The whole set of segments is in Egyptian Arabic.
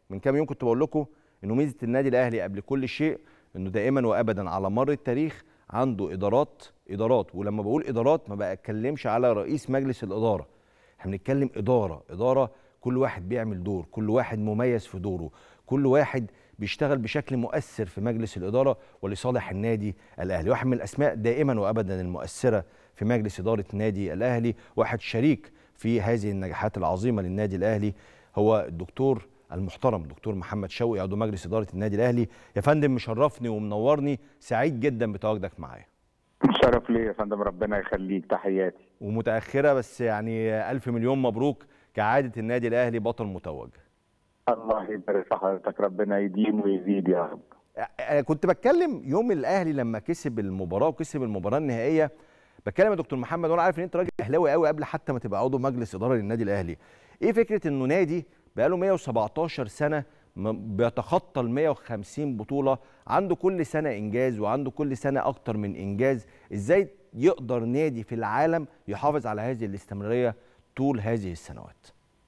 من كام يوم كنت بقول لكم انه ميزه النادي الاهلي قبل كل شيء انه دائما وابدا على مر التاريخ عنده ادارات ادارات ولما بقول ادارات ما بتكلمش على رئيس مجلس الاداره احنا بنتكلم اداره اداره كل واحد بيعمل دور كل واحد مميز في دوره كل واحد بيشتغل بشكل مؤثر في مجلس الاداره ولصالح النادي الاهلي واحد من الاسماء دائما وابدا المؤثره في مجلس اداره النادي الاهلي واحد شريك في هذه النجاحات العظيمه للنادي الاهلي هو الدكتور المحترم دكتور محمد شوقي عضو مجلس اداره النادي الاهلي يا فندم مشرفني ومنورني سعيد جدا بتواجدك معايا شرف لي يا فندم ربنا يخليك تحياتي ومتاخره بس يعني الف مليون مبروك كعاده النادي الاهلي بطل متوج الله يبارك في حضرتك ربنا يديم ويزيد يا رب أنا كنت بتكلم يوم الاهلي لما كسب المباراه وكسب المباراه النهائيه بتكلم يا دكتور محمد وانا عارف ان انت راجل اهلاوي قوي قبل حتى ما تبقى عضو مجلس اداره للنادي الاهلي ايه فكره انه نادي بقاله 117 سنه بيتخطى ال 150 بطوله عنده كل سنه انجاز وعنده كل سنه اكتر من انجاز ازاي يقدر نادي في العالم يحافظ على هذه الاستمراريه طول هذه السنوات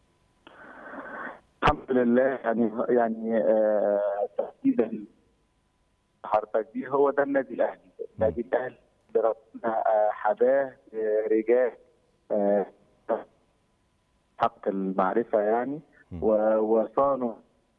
الحمد لله يعني يعني آه تحديدا حضرتك دي هو ده النادي الاهلي النادي الاهلي ربنا حباه رجال آه حق المعرفه يعني وصانوا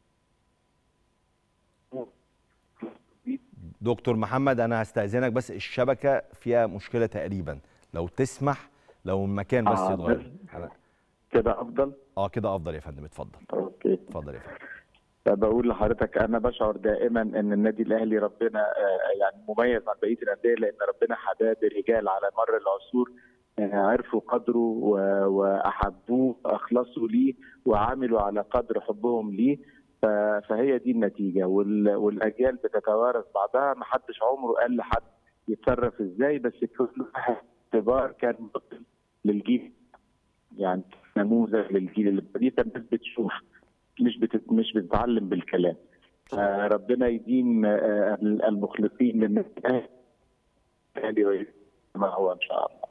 دكتور محمد انا هستاذنك بس الشبكه فيها مشكله تقريبا لو تسمح لو المكان بس آه يتغير كده افضل اه كده افضل يا فندم اتفضل اوكي اتفضل يا فندم بقول لحضرتك انا بشعر دائما ان النادي الاهلي ربنا يعني مميز عن بقيه الانديه لان ربنا حباه برجال على مر العصور عرفوا قدره واحبوه واخلصوا ليه وعملوا على قدر حبهم ليه فهي دي النتيجه والاجيال بتتوارث بعضها ما حدش عمره قال لحد يتصرف ازاي بس كل واحد اختبار كان للجيل يعني نموذج للجيل اللي بديت الناس بتشوف مش بت... مش بتتعلم بالكلام ربنا يديم المخلصين للناس ما هو ان شاء الله